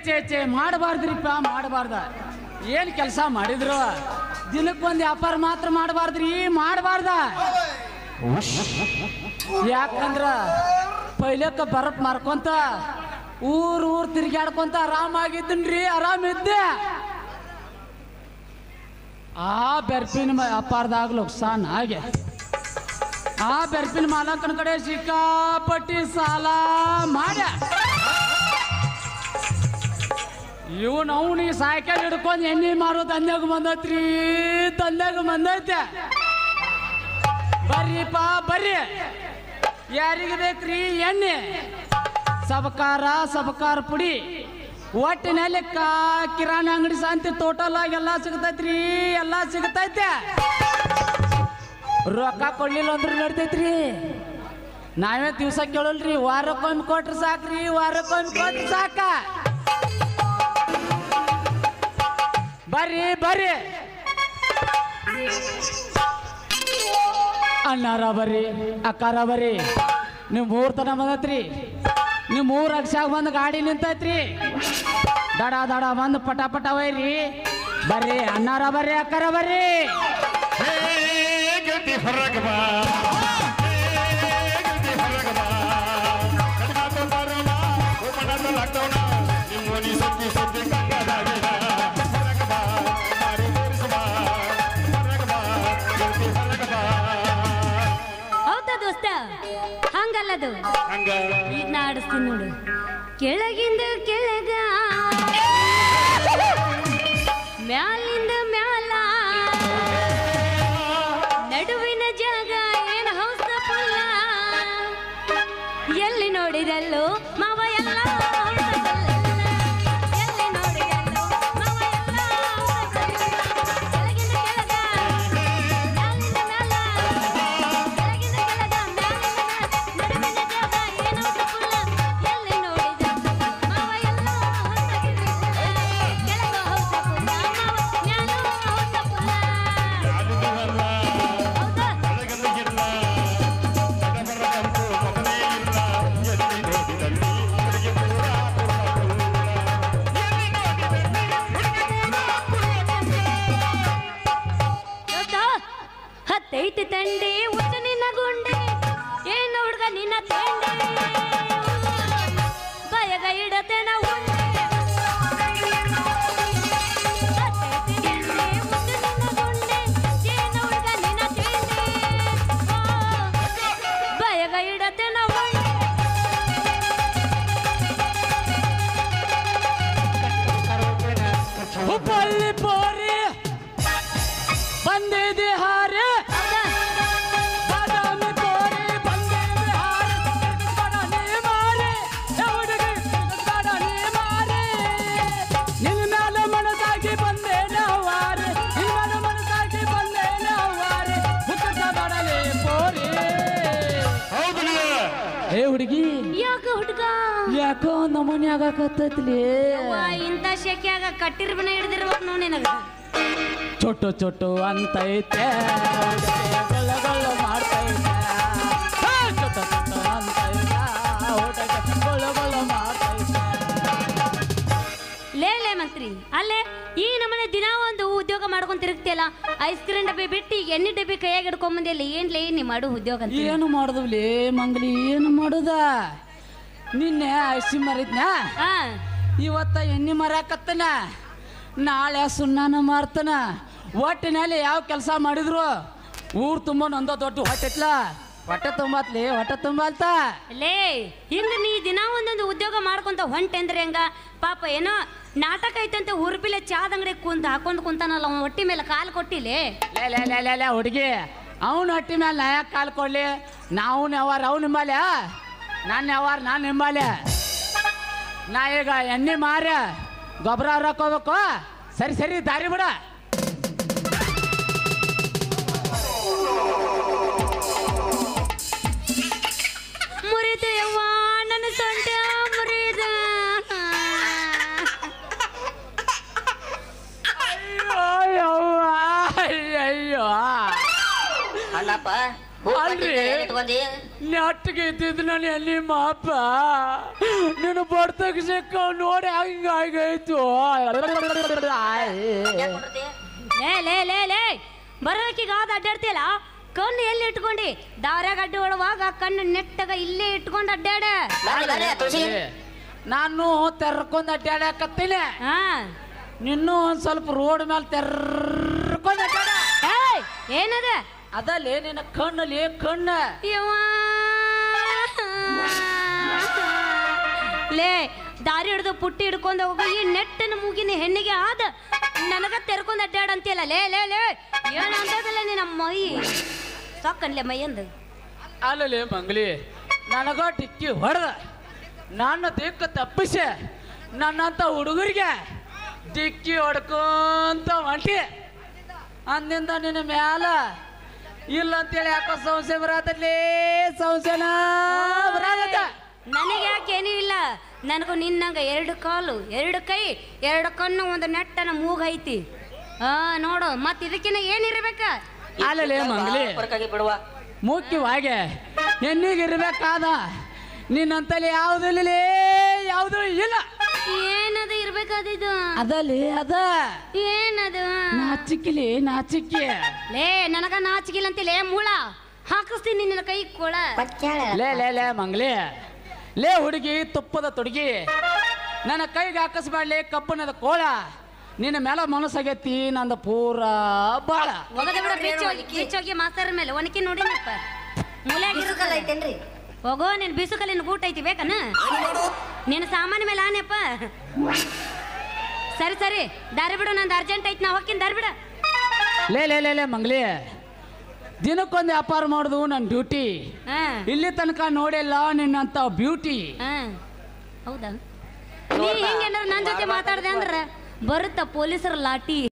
ಚೇ ಚೇ ಮಾಡಬಾರ್ದ್ರಿಪ್ಪ ಮಾಡಬಾರ್ದ ಏನು ಕೆಲಸ ಮಾಡಿದ್ರು ದಿನಕ್ಕೊಂದು ವ್ಯಾಪಾರ ಮಾತ್ರ ಮಾಡಬಾರ್ದ್ರಿ ಮಾಡಬಾರ್ದ ಯಾಕಂದ್ರ ಪೈಲಕ್ಕ ಬರಪ್ ಮಾರ್ಕೊಂತ ಊರ್ ಊರ್ ತಿರ್ಗಾಡ್ಕೊಂತ ಆರಾಮಾಗಿದ್ದನ್ರಿ ಆರಾಮಿದ್ದೆ ಆ ಬೆರ್ಪಿನ ಮ- ವ್ಯಾಪಾರದಾಗ ಲುಕ್ಸಾನ್ ಹಾಗೆ ಆ ಬೆರ್ಪಿನ ಮಾಲಕನ ಕಡೆ ಸಿಕ್ಕಾಪಟ್ಟಿ ಸಾಲ ಮಾಡ ಇವನ್ ಅವನಿ ಸೈಕಲ್ ಹಿಡ್ಕೊಂಡು ಎಣ್ಣೆ ಮಾರೋ ದಂಧ್ಯಾಗ ಬಂದೈತ್ರಿ ದಂಧ್ಯಾಗ ಬಂದೈತೆ ಬರ್ರಿಪ್ಪ ಬರ್ರಿ ಯಾರಿಗೆ ಬೇಕ್ರಿ ಎಣ್ಣೆ ಸಬಕಾರ ಸಬಕಾರ ಪುಡಿ ಒಟ್ಟಿನಲ್ಲಿ ಕಾ ಕಿರಾಣಿ ಅಂಗಡಿ ಶಾಂತಿ ಟೋಟಲ್ ಆಗಿ ಎಲ್ಲ ಸಿಗ್ತೈತ್ರಿ ಎಲ್ಲ ಸಿಗ್ತೈತೆ ರೊಕ್ಕ ಕೊಡ್ಲಿಲ್ಲ ಅಂದ್ರೆ ನಡ್ತೈತ್ರಿ ನಾವೇ ದಿವ್ಸ ಕೇಳಲ್ರಿ ವಾರಕ್ಕೊಮ್ಮೆ ಕೊಟ್ರೆ ಸಾಕ್ರಿ ವಾರಕ್ಕೊಮ್ಮೆ ಕೊಟ್ರೆ ಸಾಕ ಬರ್ರಿ ಬರ್ರಿ ಅಣ್ಣಾರ ಬರ್ರಿ ಅಕ್ಕಾರ ಬರ್ರಿ ನೀವು ಮೂರ್ ತನ ಬಂದತ್ರಿ ನೀವು ಮೂರ್ ಅಕ್ಷಾಗ ಬಂದು ಗಾಡಿ ನಿಂತೈತ್ರಿ ದಡ ದಡ ಬಂದು ಪಟ ಪಟ ಒಯ್ರಿ ಬರ್ರಿ ಅಣ್ಣಾರ ಬರ್ರಿ ಅಕ್ಕಾರ ಬರ್ರಿ ಹೇ ಗೆಳತಿ ಹೊರಗೆ ಬಾ ಹೇ ಗೆಳತಿ ಹೊರಗೆ ಬಾ ಕಟ್ಕಾತ ಬರೋಣ ಉಪಣದ ಲಾಕ್ಡೌನ ನಿಮ್ಮ ನೀ ಸುದ್ದಿ ಸುದ್ದಿ ಕಂಗದಾಗಿಲ್ಲ ಹೊರಗೆ ಬಾ ಮಾರಿ ತೋರಿಸು ಬಾ ಹೊರಗೆ ಬಾ ಗೆಳತಿ ಹೊರಗೆ ಬಾ ಹೌದಾ ದೋಸ್ತ ಹಂಗಲ್ಲದು ಹಂಗ ಈಗ ನಾ ಆಡಿಸ್ತೀನಿ ನೋಡು ಕೆಳಗಿಂದ ಕೆಳಗ ಮ್ಯಾಲಿಂದ ಮ್ಯಾಲ ನಡುವಿನ ಜಾಗ ಏನ ಹೌಸ ಪುಲ್ಲ ಎಲ್ಲಿ ನೋಡಿದಲ್ಲೋ ಮಾವ ಎಲ್ಲ ಹೌಸಗಲ್ಲ. ಎಲ್ಲಿ ನೋಡಿದಲ್ಲೋ ಮಾವ ಎಲ್ಲ ಹೌಸಗಲ್ಲ. ಕೆಳಗಿಂದ ಕೆಳಗ ಮ್ಯಾಲಿಂದ ಮ್ಯಾಲ ಕೆಳಗಿಂದ ಕೆಳಗ ಮ್ಯಾಲಿಂದ ಮ್ಯಾಲ ನಡುವಿನ ಜಾಗ ಏನೋ ತಪ್ಪುಲ್ಲ ಎಲ್ಲಿ ನೋಡಿದಲ್ಲೋ ಮಾವ ಎಲ್ಲ ಹೌಸಗಲ್ಲ. ಕೆಳಗ ಹೌಸಪುಲ್ಲ ಮಾವ ಮ್ಯಾಲೂ ಹೌಸಪುಲ್ಲ. ಯಾರಿದವಲ್ಲ ಹೌದಾ ಒಳಗಲ್ಲ ಇಲ್ಲ ತಡಬರದಂತೂ ಮೊದಲೇ ಇಲ್ಲ ಎಲ್ಲಿ ನೋಡಿದಲ್ಲಿ ಹುಡುಗಿ ಪೂರ ಪೂರ್ಣ ಎಲ್ಲಿ ನೋಡಿದಲ್ಲಿ ಹುಡುಗಿ ಗೊತ್ತಾ? ಹತ್ತೈತಿ ತಂಡಿ ಉಚ್ಚ ನಿನ್ನ ಗುಂಡಿ ಏನು ಹುಡುಗ ನಿನ್ನ ತಂಡಿ ಬಯಗ ಇಡತೇನ ಉಂಡೆ ಹತ್ತೈತಿ ತಂಡಿ ಉಚ್ಚ ನಿನ್ನ ಗುಂಡಿ ಏನು ಹುಡುಗ ನಿನ್ನ ತಂಡಿ ಬಯಗ ಇಡತೇನ ಉಂಡೆ ಹುಬ್ಬಳ್ಳಿ ಪೋರಿ ಬಂದಿದೆ ಹಾರೆ ಹೌದಾ? ಬಾದಾಮಿ ಪೋರಿ ಬಂದಿದೆ ಹಾರೆ ಕಡನೆ ಮಾರೆ ಹುಡುಗಿ ಕಡನೆ ಮಾರೆ ನಿನ್ನ ಮ್ಯಾಲ ಮನಸಾಗಿ ಬಂದೆ ನಾವಾರೆ ನಿನ್ನ ಮ್ಯಾಲ ಮನಸಾಗಿ ಬಂದೆ ನಾವಾರೆ ಹುಚ್ಚ ಬಡಲೆ ಪೋರಿ ಹೌದು ಏ ಹುಡುಗಿ ಯಾಕ ಹುಡುಗ ಯಾಕೋ ನಮೂನಿ ಆಗಾಕತ್ತೈತ್ಲಿ ಅವ್ವ, ಇಂಥ ಶೆಕ್ಯಾಗ ಕಟ್ಟಿರ್ಬನ ಹಿಡ್ದಿರ್ಬೇಕು ನಾವು ನಿನಗ ಚೊಟ್ಟು ಚೊಟ್ಟು ಅಂತೈತೆ ಹುಡುಗಿ ಗೊಳ್ಳ ಗೊಳ್ಳ ಮಾಡ್ತೈತೆ ಹೇ, ಚೊಟ್ಟು ಚೊಟ್ಟು ಅಂತೈತೆ ಹುಡುಗಿ ಗೊಳ್ಳ ಗೊಳ್ಳ ಮಾಡ್ತೈತೆ ಲೇ ಲೇ ಮಂತ್ರಿ ಅಲ್ಲೇ ಈ ನಮ್ಮನೆ ದಿನ ಒಂದು ಉದ್ಯೋಗ ಮಾಡ್ಕೊಂಡ್ ತಿರುಗ್ತಿಯಲ್ಲ ಐಸ್ ಕ್ರೀಮ್ ಡಬ್ಬಿ ಬಿಟ್ಟು ಈಗ ಎಣ್ಣೆ ಡಬ್ಬಿ ಕೈಯಾಗ ಹಿಡ್ಕೊಂಬಂದಿಲ್ಲ ಏನ್ಲೇ ನೀ ಮಾಡು ಉದ್ಯೋಗ ಅಂತ ಏನು ಮಾಡುದವ್ಲಿ ಮಂಗಲಿ ಏನು ಮಾಡುದ ನಿನ್ನೆ ಐಸಿ ಮರಿದ್ನ ಹಾ ಇವತ್ತ ಎಣ್ಣೆ ಮರಾಕತ್ತನ ನಾಳೆ ಸುಣ್ಣನ ಮಾರ್ತನ ಒಟ್ಟಿನಲ್ಲಿ ಯಾವ ಕೆಲಸ ಮಾಡಿದ್ರು ಊರ್ ತುಂಬ ನೊಂದ ದೊಡ್ಡ ಹೊಟ್ಟೆತ್ಲ ಹೊಟ್ಟೆ ತುಂಬತ್ಲಿ ಹೊಟ್ಟೆ ತುಂಬಲ್ತ ಲೇ ಹಿಂಗ ನೀ ದಿನ ಒಂದೊಂದು ಉದ್ಯೋಗ ಮಾಡ್ಕೊಂತ ಹೊಂಟೆ ಅಂದ್ರೆ ಹೆಂಗ ಪಾಪ ಏನೋ ನಾಟಕ ಐತಂತ ಉರ್ಪಿಲೆ ಚಾದ ಅಂಗಡಿ ಕುಂತ ಹಾಕೊಂಡ್ ಕುಂತಾನಲ್ಲ ಅವ್ನ ಹೊಟ್ಟಿ ಮೇಲೆ ಕಾಲು ಕೊಟ್ಟಿಲೆ ಲೇ ಲೇ ಲೇ ಲೇ ಲೇ ಹುಡುಗಿ ಅವನ ಹೊಟ್ಟಿ ಮೇಲೆ ನಾ ಯಾಕೆ ಕಾಲು ಕೊಡ್ಲಿ ನಾವು ನೆವಾರ ಅವ್ನು ನಿಂಬಾಲೆ ನಾನು ನೆವಾರ ನಾನು ನಿಂಬಾಲೆ ನಾ ಈಗ ಎಣ್ಣೆ ಮಾರ ಗೊಬ್ಬರ ಹಾಕೋಬೇಕು ಸರಿ ಸರಿ ದಾರಿ ಬಿಡ ಮುರಿದ ಯವ್ವ ನನ್ನ ಸೊಂಟ ಮುರಿದ ಅಯ್ಯೋ ಅಯ್ಯೋ ಅಲ್ಲಪ್ಪ ಅಲ್ರಿ. ಇಟ್ಕೊಂಡಿ ನೆಟ್ಟಿಗೆ ಇದ್ದಿದ್ದು ನಾನು ಎಲ್ಲಿ ಮಾಪ ನೀನು ಬಡ್ತಕ್ಕೆ ಸಿಕ್ಕ ನೋಡಿ ಹಂಗ ಆಗೈತು ಲೇ ಲೇ ಲೇ ಲೇ ಬರೋಕೀಗ ಆದ ಅಡ್ಡಾಡ್ತಿಯಲ್ಲ ಕಣ್ಣು ಎಲ್ಲಿ ಇಟ್ಕೊಂಡಿ ದಾರ್ಯಾಗ ಅಡ್ಡಿ ಒಳವಾಗ ಕಣ್ಣು ನೆಟ್ಟಗ ಇಲ್ಲೇ ಇಟ್ಕೊಂಡು ಅಡ್ಡಾಡ ನಾನು ತೆರ್ಕೊಂಡ್ ಅಡ್ಡಾಡಕತ್ತೀನಿ ಹಾ ನಿನ್ನೂ ಒಂದ್ ಸ್ವಲ್ಪ ರೋಡ್ ಮೇಲೆ ತೆರ್ಕೊಂಡ್ ಅಡ್ಡಾಡ ಏಯ್ ಏನದ ಅದಲ್ಲೇ ನಿನ್ನ ಕಣ್ಣಲ್ಲಿ ಕಣ್ಣು ಯವ್ವಾ. ಲೇ ದಾರಿ ಹಿಡ್ದು ಪುಟ್ಟಿ ಹಿಡ್ಕೊಂಡು ಹೋಗೋ ಈ ನೆಟ್ಟನ ಮೂಗಿನ ಹೆಣ್ಣಿಗೆ ಆದ ನನಗ ತೆರ್ಕೊಂಡ್ ಅಡ್ಡಾಡ ಅಂತೀಯಲ್ಲ ಲೇ ಲೇ ಲೇ ಏನ್ ಅಂತದಲ್ಲ ನಿನ್ನ ಮೈ ಸಾಕನ್ಲೆ ಮೈ ಅಂದ ಅಲ್ಲಲೇ ಮಂಗ್ಲಿ ನನಗ ಟಿಕ್ಕಿ ಹೊಡೆದ ನನ್ನ ದಿಕ್ಕು ತಪ್ಪಿಸಿ ನನ್ನಂತ ಹುಡುಗರಿಗೆ ಡಿಕ್ಕಿ ಹೊಡ್ಕೊಂತ ಹೊಂಟಿ ಅಂದಿಂದ ನಿನ್ನ ಮ್ಯಾಲ ಇಲ್ಲ ಅಂತೇಳಿ ಯಾಕೋ ಸಂಶಯ ಬರತ್ತಲ್ಲಿ ಸಂಶಯನ ಬರತ್ತ ನನಗೆ ಯಾಕೇನೂ ಇಲ್ಲ ನನಗೂ ನಿನ್ನಂಗ ಎರಡು ಕಾಲು ಎರಡು ಕೈ ಎರಡು ಕಣ್ಣು ಒಂದು ನೆಟ್ಟನ ಮೂಗ್ ಐತಿ ಆ ನೋಡು ಮತ್ ಇದಕ್ಕಿನ್ನ ಏನಿರ್ಬೇಕ ಅಲ್ಲಲೇ ಮಂಗ್ಲಿ ಹೊರಕಾಗಿ ಬಿಡುವ ಮುಖ್ಯವಾಗಿ ಹೆಣ್ಣಿಗಿರ್ಬೇಕಾದ ನಿನ್ನಂತಲ್ಲಿ ಯಾವುದಿಲ್ಲ ಯಾವುದೂ ಇಲ್ಲ ಏನದು ಇರ್ಬೇಕಾದಿದು ಅದಲ್ಲಿ ಅದ ಏನದು ನಾಚಿಕಿಲಿ ನಾಚಿಕೆ ಲೇ ನನಗ ನಾಚಿಕಿಲ್ಲ ಅಂತಿಲ್ಲ ಮೂಳ ಹಾಕಿಸ್ತೀನಿ ನಿನ್ನ ಕೈ ಕೊಳ ಲೇ ಲೇ ಲೇ ಮಂಗ್ಲಿ ಲೇ ಹುಡುಗಿ ತುಪ್ಪದ ತುಡುಗಿ ನನ್ನ ಕೈಗೆ ಹಾಕಿಸ್ಬೇಡ್ಲಿ ಕಪ್ಪನದ ಕೋಳ ನಿನ್ನ ಮೇಲೆ ಮನಸ್ಸಾಗೈತಿ ನಂದು ಪೂರ ಬಾಳ ಹೋಗದ ಬಿಡ ಬೀಚ್ ಹೋಗಿ ಬೀಚ್ ಹೋಗಿ ಮಾಸ್ತರ ಮೇಲೆ ಒನಕಿ ನೋಡಿನಪ್ಪ ಮೂಲ್ಯಾಗ ಐತೇನ್ರಿ ಹೋಗೋ ನಿನ್ ಬಿಸುಕಲ್ಲಿನ ಗೂಟ ಐತಿ ಬೇಕನ ನಿನ್ನ ಸಾಮಾನ್ಯ ಮೇಲೆ ಆನೆಪ್ಪ ಸರಿ ಸರಿ ದಾರಿ ಬಿಡು ನಂದು ಅರ್ಜೆಂಟ್ ಐತಿ ನಾ ಹೋಗ್ತೀನಿ ದಾರಿ ಬಿಡ ಲೇ ಲೇ ಲೇ ಲೇ ಮಂಗ್ಲಿ ದಿನಕ್ಕೊಂದು ವ್ಯಾಪಾರ ಮಾಡೋದು ನನ್ನ ಡ್ಯೂಟಿ ಹಾ ಇಲ್ಲಿ ತನಕ ನೋಡಿಲ್ಲ ನಿನ್ನಂತ ಬ್ಯೂಟಿ ಹಾ ಹೌದಾ ನೀ ಹಿಂಗೇನಾರ ನನ್ನ ಜೊತೆ ಮಾತಾಡ್ದೆ ಅಂದ್ರ ಬರುತ್ತ ಪೊಲೀಸರ ಲಾಟಿ